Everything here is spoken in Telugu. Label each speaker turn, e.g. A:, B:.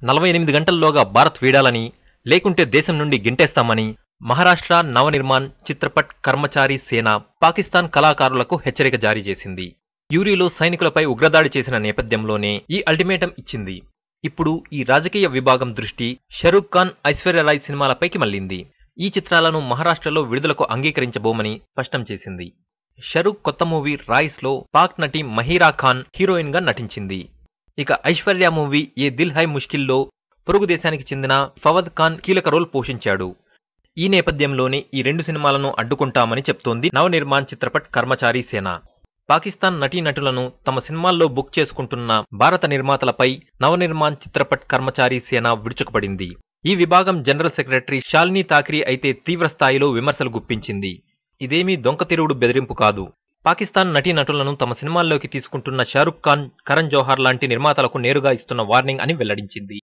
A: నలభై ఎనిమిది గంటల్లోగా భారత్ వీడాలని లేకుంటే దేశం నుండి గింటేస్తామని మహారాష్ట్ర నవనిర్మాణ్ చిత్రపట్ కర్మచారి సేన పాకిస్తాన్ కళాకారులకు హెచ్చరిక జారీ చేసింది యూరిలో సైనికులపై ఉగ్రదాడి చేసిన నేపథ్యంలోనే ఈ అల్టిమేటం ఇచ్చింది ఇప్పుడు ఈ రాజకీయ విభాగం దృష్టి షరూక్ ఖాన్ ఐశ్వర్యరాయ్ సినిమాలపైకి మళ్లింది ఈ చిత్రాలను మహారాష్ట్రలో విడుదలకు అంగీకరించబోమని స్పష్టం చేసింది షరూక్ కొత్త మూవీ రాయిస్ లో పాక్ నటి మహీరా ఖాన్ హీరోయిన్ గా నటించింది ఇక ఐశ్వర్య మూవీ ఏ దిల్ హై ముష్కిల్లో పొరుగు దేశానికి చెందిన ఫవద్ ఖాన్ కీలక రోల్ పోషించాడు ఈ నేపథ్యంలోనే ఈ రెండు సినిమాలను అడ్డుకుంటామని చెప్తోంది నవనిర్మాణ్ చిత్రపట్ కర్మచారి సేన పాకిస్తాన్ నటీనటులను తమ సినిమాల్లో బుక్ చేసుకుంటున్న భారత నిర్మాతలపై నవనిర్మాణ్ చిత్రపట్ కర్మచారి సేన విడుచుకుపడింది ఈ విభాగం జనరల్ సెక్రటరీ షాలిని తాక్రీ అయితే తీవ్ర స్థాయిలో విమర్శలు గుప్పించింది ఇదేమీ దొంకతిరుగుడు బెదిరింపు కాదు పాకిస్తాన్ నటీనటులను తమ సినిమాల్లోకి తీసుకుంటున్న షారుఖ్ ఖాన్ కరణ్ జోహార్ లాంటి నిర్మాతలకు నేరుగా ఇస్తున్న వార్నింగ్ అని వెల్లడించింది